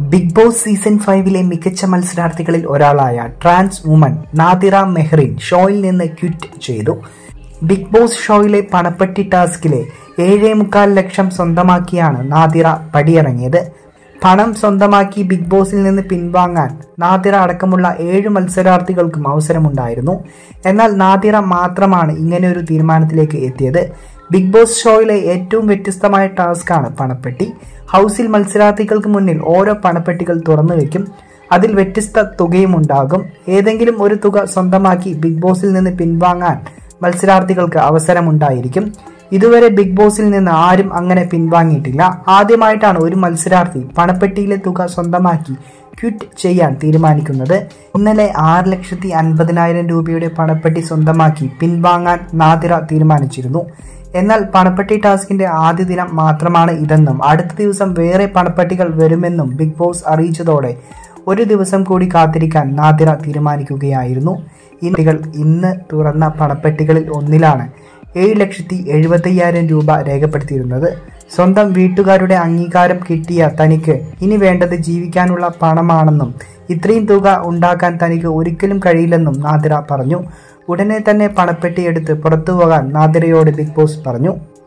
big boss season ഫൈവിലെ മികച്ച മത്സരാർത്ഥികളിൽ ഒരാളായ trans woman Nadira Mehrin ഷോയിൽ നിന്ന് ക്വിറ്റ് ചെയ്തു ബിഗ് ബോസ് ഷോയിലെ പണപ്പെട്ടി ടാസ്കിലെ ഏഴേ മുക്കാൽ ലക്ഷം സ്വന്തമാക്കിയാണ് നാദിറ പടിയിറങ്ങിയത് പണം സ്വന്തമാക്കി ബിഗ് ബോസിൽ നിന്ന് പിൻവാങ്ങാൻ നാദിറ അടക്കമുള്ള ഏഴ് മത്സരാർത്ഥികൾക്കും അവസരമുണ്ടായിരുന്നു എന്നാൽ നാദിറ മാത്രമാണ് ഇങ്ങനെ ഒരു തീരുമാനത്തിലേക്ക് എത്തിയത് ബിഗ് ബോസ് ഷോയിലെ ഏറ്റവും വ്യത്യസ്തമായ ടാസ്ക്കാണ് പണപ്പെട്ടി ഹൗസിൽ മത്സരാർത്ഥികൾക്ക് മുന്നിൽ ഓരോ പണപ്പെട്ടികൾ തുറന്നു വെക്കും അതിൽ വ്യത്യസ്ത തുകയും ഉണ്ടാകും ഏതെങ്കിലും ഒരു തുക സ്വന്തമാക്കി ബിഗ് ബോസിൽ നിന്ന് പിൻവാങ്ങാൻ മത്സരാർത്ഥികൾക്ക് അവസരമുണ്ടായിരിക്കും ഇതുവരെ ബിഗ് ബോസിൽ നിന്ന് ആരും അങ്ങനെ പിൻവാങ്ങിയിട്ടില്ല ആദ്യമായിട്ടാണ് ഒരു മത്സരാർത്ഥി പണപ്പെട്ടിയിലെ തുക സ്വന്തമാക്കി ക്വിറ്റ് ചെയ്യാൻ തീരുമാനിക്കുന്നത് ഇന്നലെ ആറ് ലക്ഷത്തി അൻപതിനായിരം രൂപയുടെ പണപ്പെട്ടി സ്വന്തമാക്കി പിൻവാങ്ങാൻ നാദിറ തീരുമാനിച്ചിരുന്നു എന്നാൽ പണപ്പെട്ടി ടാസ്കിന്റെ ആദ്യ ദിനം മാത്രമാണ് ഇതെന്നും അടുത്ത ദിവസം വേറെ പണപ്പെട്ടികൾ വരുമെന്നും ബിഗ് ബോസ് അറിയിച്ചതോടെ ഒരു ദിവസം കൂടി കാത്തിരിക്കാൻ നാദിറ തീരുമാനിക്കുകയായിരുന്നു ഇനികൾ ഇന്ന് തുറന്ന പണപ്പെട്ടികളിൽ ഒന്നിലാണ് ഏഴ് ലക്ഷത്തി എഴുപത്തയ്യായിരം രൂപ രേഖപ്പെടുത്തിയിരുന്നത് സ്വന്തം വീട്ടുകാരുടെ അംഗീകാരം കിട്ടിയ തനിക്ക് ഇനി വേണ്ടത് ജീവിക്കാനുള്ള പണമാണെന്നും ഇത്രയും തുക ഉണ്ടാക്കാൻ തനിക്ക് ഒരിക്കലും കഴിയില്ലെന്നും നാദിറ പറഞ്ഞു ഉടനെ തന്നെ പണപ്പെട്ടി എടുത്ത് പുറത്തു പോകാൻ നാദിറയോട് ബിഗ് ബോസ് പറഞ്ഞു